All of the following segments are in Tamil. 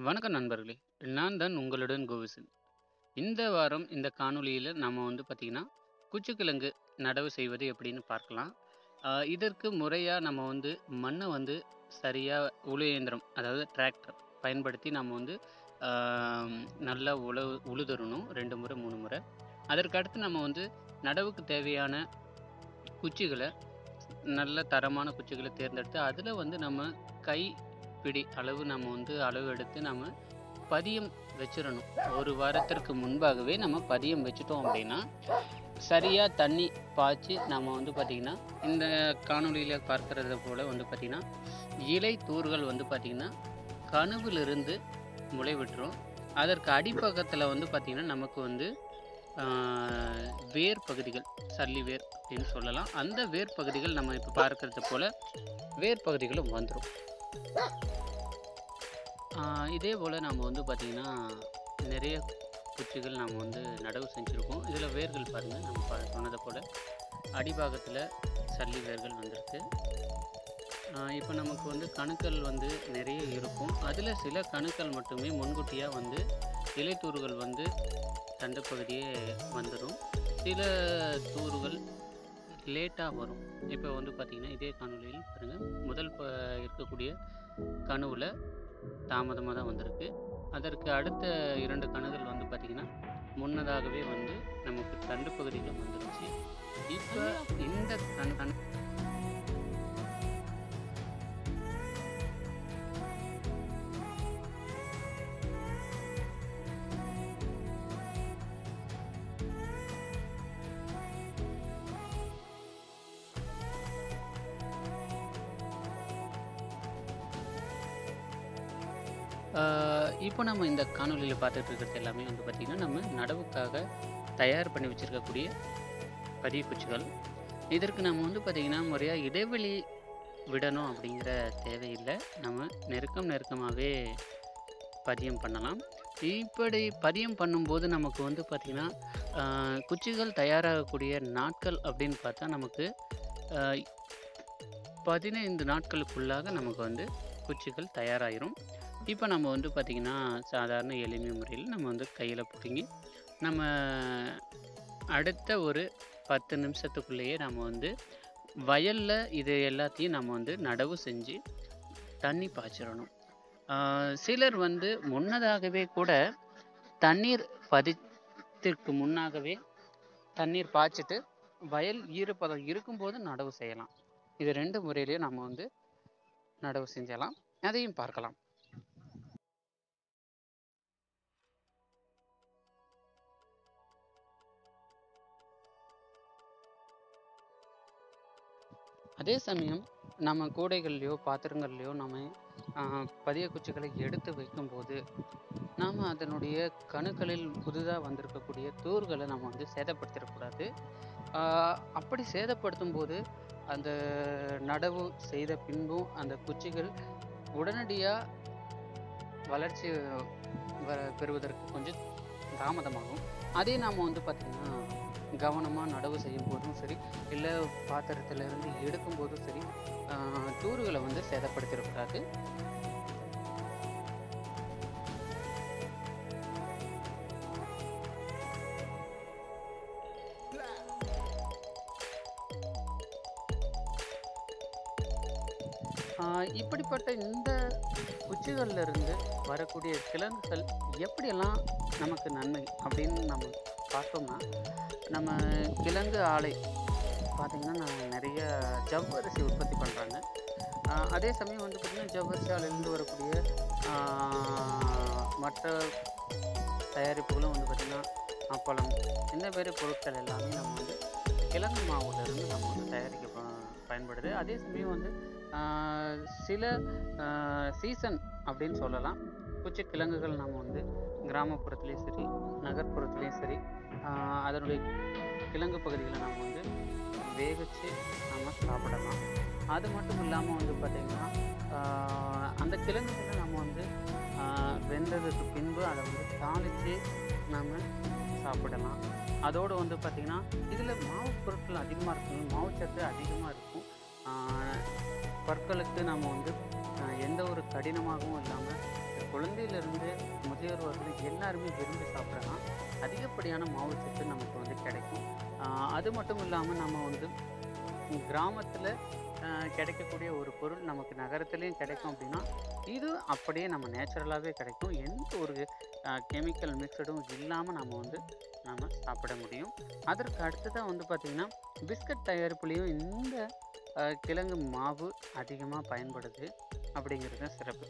வணக்கம் நண்பர்களே! நான் தான் உங்களுடன் கோவிசன். இந்த வாரம் இந்த காணொளியில நம்ம வந்து பார்த்தீங்கன்னா, குச்சிக்கிழங்கு நடவு செய்வது எப்படின்னு பார்க்கலாம். அ இதற்கு முறையா நம்ம வந்து மண்ண வந்து சரியா உழு இயந்திரம், அதாவது டிராக்டர் பயன்படுத்தி நம்ம வந்து ஆ நல்லா உழவு உழுதுறணும் 2 முறை, 3 முறை. அதற்கு அடுத்து நம்ம வந்து நடவுக்கு தேவையான குச்சிகள நல்ல தரமான குச்சிகள தேர்ந்தெடுத்து, அதில வந்து நம்ம கைப்பிடி அளவு நம்ம வந்து அளவு எடுத்து நம்ம பதியம் வச்சிரணும். 1 வாரத்திற்கு முன்பாகவே நம்ம பதியம் வச்சுட்டோம் அப்படின்னா, சரியா தண்ணி பாய்ச்சி நம்ம வந்து பார்த்தீங்கன்னா, இந்த காணொளியில பார்க்கிறது போல வந்து பார்த்தீங்கன்னா, இலை தூர்கள் வந்து பார்த்தீங்கன்னா, கணுவிலிருந்து முளை விட்டுரும். அதற்கு அடிப்பக்கத்தில வந்து பார்த்தீங்கன்னா, நமக்கு வந்து ஆ வேர் பகுதிகள், சல்லி வேர் அப்படின்னு சொல்லலாம். அந்த வேர் பகுதிகள் நம்ம இப்ப பார்க்கிறது போல வேர் பகுதிகளும் வந்துரும். ஆ இதே போல நம்ம வந்து பார்த்தீங்கன்னா, நிறைய குச்சிகள் நாம வந்து நடவு செஞ்சிருக்கோம். இதில வேர்கள் பாருங்க, நம்ம ப சொன்னது போல அடிபாகத்தில சல்லி வேர்கள் வந்திருக்கு. ஆ இப்ப நமக்கு வந்து கணுக்கள் வந்து நிறைய இருக்கும். அதில சில கணுக்கள் மட்டுமே முன்கூட்டியா வந்து இலைத்தூர்கள் வந்து தண்டு பகுதியே வந்துரும். சில தூர்கள் லேட்டா வரும். இப்ப வந்து பார்த்தீங்கன்னா, இதே காணொளியில் பாருங்க, முதல் ப இருக்கக்கூடிய கணுவுல தாமதமா தான் வந்திருக்கு. அதற்கு அடுத்த 2 கணுகள் வந்து பார்த்தீங்கன்னா, முன்னதாகவே வந்து நமக்கு தண்டு பகுதியில வந்துருச்சு. இப்ப இந்த கண் கண் ஆ இப்போ நம்ம இந்த காணொளியில பார்த்துட்டு இருக்கிறது எல்லாமே வந்து பார்த்தீங்கன்னா, நம்ம நடவுக்காக தயார் பண்ணி வச்சிருக்கக்கூடிய பதிய குச்சிகள். இதற்கு நம்ம வந்து பார்த்தீங்கன்னா, முறையா இடைவெளி விடணும் அப்படிங்கிற தேவையில்ல. நம்ம நெருக்கம் நெருக்கமாவே பதியம் பண்ணலாம். இப்படி பதியம் பண்ணும்போது நமக்கு வந்து பார்த்தீங்கன்னா, ஆ குச்சிகள் தயாராகக்கூடிய நாட்கள் அப்படின்னு பார்த்தா நமக்கு ஆ 15 நாட்களுக்குள்ளாக நமக்கு வந்து குச்சிகள் தயாராயிரும். இப்ப நம்ம வந்து பார்த்தீங்கன்னா, சாதாரண எளிமை முறையில நம்ம வந்து கையில புடுங்கி, நம்ம அடுத்த ஒரு 10 நிமிஷத்துக்குள்ளேயே நம்ம வந்து வயல்ல இது எல்லாத்தையும் நம்ம வந்து நடவு செஞ்சு தண்ணி பாய்ச்சிரணும். ஆ சிலர் வந்து முன்னதாகவே கூட தண்ணீர் பதித்திற்கு முன்னாகவே தண்ணீர் பாய்ச்சிட்டு, வயல் ஈரப்பதம் இருக்கும்போது நடவு செய்யலாம். இது 2 முறையிலயும் நம்ம வந்து நடவு செஞ்சலாம். அதையும் பார்க்கலாம். அதே சமயம் நம்ம கூடைகள்லயோ, பாத்திரங்கள்லயோ நம்ம ஆ பதிய குச்சிகளை எடுத்து வைக்கும்போது, நாம அதனுடைய கணுக்களில் புதிதா வந்திருக்கக்கூடிய தூர்கள நம்ம வந்து சேதப்படுத்திறக்கூடாது. ஆ அப்படி சேதப்படுத்தும்போது, அந்த நடவு செய்த பின்பும் அந்த குச்சிகள் உடனடியா வளர்ச்சி வ பெறுவதற்கு கொஞ்சம் தாமதமாகும். அதே நாம வந்து பார்த்தீங்கன்னா, கவனமா நடவு செய்யும்போதும் சரி, இல்ல பாத்திரத்திலிருந்து எடுக்கும்போதும் சரி, ஆ தூர்கள வந்து சேதப்படுத்திறக்கூடாது. ஆ இப்படிப்பட்ட இந்த குச்சிகள்ல இருந்து வரக்கூடிய கிழங்குகள் எப்படியெல்லாம் நமக்கு நன்மை அப்படின்னு நம்ம பார்த்தோம்னா, நம்ம கிழங்கு ஆலை பார்த்தீங்கன்னா, நிறைய ஜவ்வரிசி உற்பத்தி பண்றாங்க. ஆ அதே சமயம் வந்து பார்த்தீங்கன்னா, ஜவ்வரிசி ஆலையிலிருந்து வரக்கூடிய ஆ மற்ற தயாரிப்புகளும் வந்து பார்த்தீங்கன்னா, அப்பளம் இந்த மாரி பொருட்கள் எல்லாமே நம்ம வந்து கிழங்கு மாவுலருந்து நம்ம வந்து தயாரிக்க ப பயன்படுது. அதே சமயம் வந்து ஆ சில ஆ சீசன் அப்படின்னு சொல்லலாம். குச்சி கிழங்குகள் நம்ம வந்து கிராமப்புறத்திலயும் சரி, நகர்ப்புறத்திலயும் சரி, ஆ அதனுடைய கிழங்கு பகுதிகள நம்ம வந்து வேவிச்சு நம்ம சாப்பிடலாம். அது மட்டும் இல்லாம வந்து பார்த்தீங்கன்னா, ஆ அந்த கிழங்குகள நம்ம வந்து ஆ வெந்ததுக்கு பின்பு அத வந்து தாளிச்சு நம்ம சாப்பிடலாம். அதோடு வந்து பார்த்தீங்கன்னா, இதில மாவு பொருட்கள் அதிகமா இருக்கும். மாவுச்சத்து அதிகமா இருக்கும். ஆ பற்களுக்கு நம்ம வந்து அ எந்த ஒரு கடினமாகவும் இல்லாம குழந்தையிலிருந்து முதியோர் வரைக்கும் எல்லாருமே விரும்பி சாப்பிடலாம் அதிகப்படியான மாவுச்சத்து நமக்கு வந்து கிடைக்கும் ஆஹ் அது மட்டும் இல்லாமல் நம்ம வந்து கிராமத்தில் கிடைக்கக்கூடிய ஒரு பொருள் நமக்கு நகரத்துலேயும் கிடைக்கும் அப்படின்னா இது அப்படியே நம்ம நேச்சுரலாகவே கிடைக்கும் எந்த ஒரு கெமிக்கல் மிக்சடும் இல்லாமல் நம்ம வந்து நம்ம சாப்பிட முடியும் அதற்கு அடுத்ததாக வந்து பார்த்திங்கன்னா பிஸ்கட் தயாரிப்புலேயும் இந்த ஆஹ் கிழங்கு மாவு அதிகமாக பயன்படுது அப்படிங்கிறது தான் சிறப்பு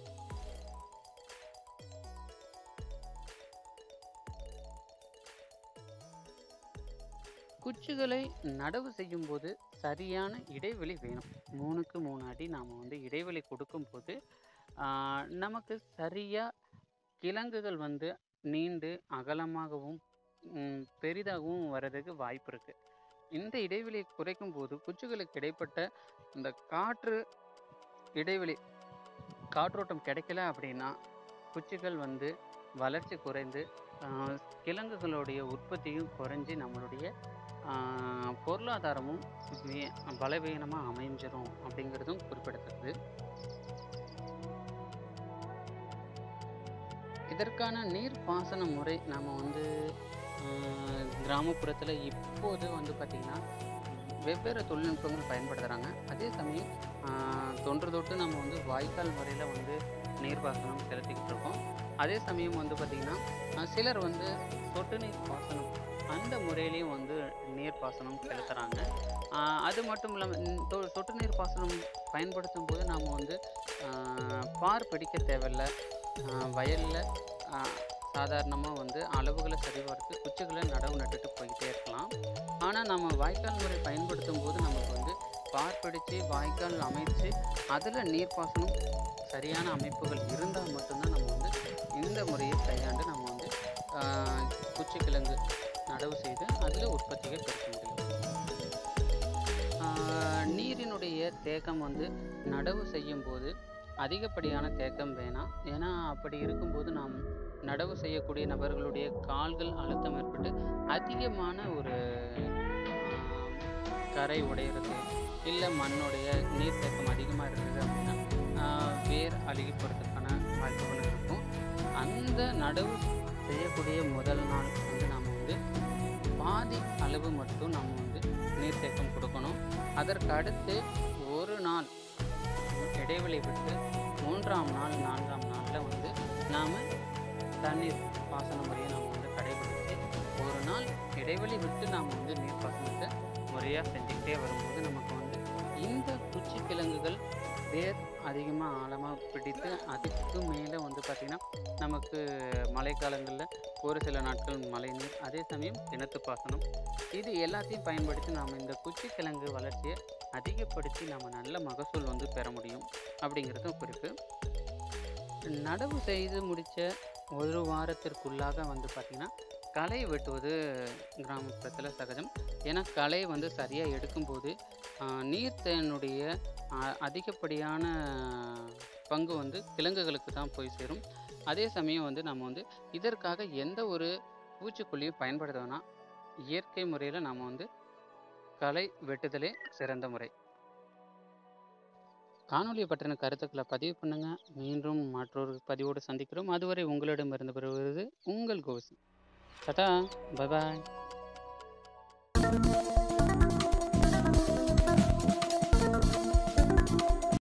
குச்சிகளை நடவு செய்யும்போது சரியான இடைவெளி வேணும் மூணுக்கு மூணு அடி நாம் வந்து இடைவெளி கொடுக்கும்போது ஆஹ் நமக்கு சரியாக கிழங்குகள் வந்து நீண்டு அகலமாகவும் ம், பெரிதாகவும் வர்றதுக்கு வாய்ப்பு இருக்குது இந்த இடைவெளியை குறைக்கும் போது குச்சிகளுக்கு இடைப்பட்ட இந்த காற்று இடைவெளி காற்றோட்டம் கிடைக்கல அப்படின்னா குச்சிகள் வந்து வளர்ச்சி குறைந்து ஆஹ், கிழங்குகளுடைய உற்பத்தியும் குறைஞ்சி நம்மளுடைய ஆஹ், பொருளாதாரமும் வே- பலவீனமாக அமைஞ்சிரும் அப்படிங்கிறதும் குறிப்பிடத்தக்கது இதற்கான நீர் பாசன முறை நம்ம வந்து கிராமப்புறத்தில் இப்போது வந்து பார்த்திங்கன்னா வெவ்வேறு தொழில்நுட்பங்கள் பயன்படுத்துகிறாங்க அதே சமயம் ஆஹ், தொன்று தொட்டு நம்ம வந்து வாய்க்கால் முறையில் வந்து நீர்ப்பாசனம் செலுத்திக்கிட்டு இருக்கோம் அதே சமயம் வந்து பார்த்திங்கன்னா சிலர் வந்து சொட்டு நீர் பாசனம் அந்த முறையிலையும் வந்து நீர் பாசனம் செலுத்துகிறாங்க அது மட்டும் இல்லாமல் சொட்டு நீர் பாசனம் பயன்படுத்தும் போது நாம் வந்து ஆஹ், பார் பிடிக்க தேவையில்ல வயலில் சாதாரணமாக வந்து அளவுகளை சரிபார்த்து குச்சிகளை நடவு நட்டுட்டு போய்கிட்டே இருக்கலாம் ஆனால் நம்ம வாய்க்கால் முறை பயன்படுத்தும் போது நமக்கு வந்து பார் பிடிச்சு வாய்க்கால் அமைச்சு அதில் நீர்ப்பாசனம் சரியான அமைப்புகள் இருந்தால் மட்டும்தான் நம்ம வந்து இந்த முறையை கையாண்டு நம்ம வந்து ஆஹ், குச்சிக்கிழங்கு நடவு செய்து அதில் உற்பத்தியை பெருக்க முடியும் ஆஹ், நீரினுடைய தேக்கம் வந்து நடவு செய்யும் போது அதிகப்படியான தேக்கம் வேணாம் ஏன்னா அப்படி இருக்கும்போது நாம் நடவு செய்யக்கூடிய நபர்களுடைய கால்கள் அழுத்தம் ஏற்பட்டு அதிகமான ஒரு ஆஹ், கரை உடையிறது இல்லை மண்ணுடைய நீர் தேக்கம் அதிகமாக இருந்தது அப்படின்னா ஆஹ், வேர் அழுகி போகிறதுக்கான வாய்ப்புகள் இருக்கும் அந்த நடவு செய்யக்கூடிய முதல் நாள் வந்து நாம் வந்து பாதி அளவு மட்டும் நம்ம வந்து நீர்த்தேக்கம் கொடுக்கணும் அதற்கு அடுத்து ஒரு நாள் இடைவெளி விட்டு மூன்றாம் நாள் நான்காம் நாளில் வந்து நாம் தண்ணீர் பாசன முறையை நாம் வந்து கடைபிடித்து ஒரு நாள் இடைவெளி விட்டு நாம் வந்து நீர் பாசனத்தை முறையாக செஞ்சுக்கிட்டே வரும்போது நமக்கு வந்து இந்த குச்சி கிழங்குகள் வேர் அதிகமாக ஆழமாக பிடித்து அதுக்கு மேலே வந்து பார்த்திங்கன்னா நமக்கு மழைக்காலங்களில் ஒரு சில நாட்கள் மழை நீர் அதே சமயம் கிணத்து பாசனம் இது எல்லாத்தையும் பயன்படுத்தி நாம் இந்த குச்சி கிழங்கு வளர்ச்சியை அதிகப்படுத்தி நம்ம நல்ல மகசூல் வந்து பெற முடியும் அப்படிங்கிறதும் குறிப்பு நடவு செய்து முடித்த ஒரு வாரத்திற்குள்ளாக வந்து பார்த்திங்கன்னா களை வெட்டுவது கிராமப்புறத்தில் சகஜம் ஏன்னா களை வந்து சரியாக எடுக்கும்போது ஆஹ், நீர்த்தனுடைய ஆஹ், அதிகப்படியான பங்கு வந்து கிழங்குகளுக்கு தான் போய் சேரும் அதே சமயம் வந்து நம்ம வந்து இதற்காக எந்த ஒரு பூச்சிக்கொல்லியும் பயன்படுத்த வேணாம் இயற்கை முறையில் நம்ம வந்து களை வெட்டுதலே சிறந்த முறை காணொலியை பற்றின கருத்துக்களை பதிவு பண்ணுங்க மீண்டும் மற்றொரு பதிவோடு சந்திக்கிறோம் அதுவரை உங்களிடமிருந்து பெறுவது உங்கள் கோசி டாடா பை பாய்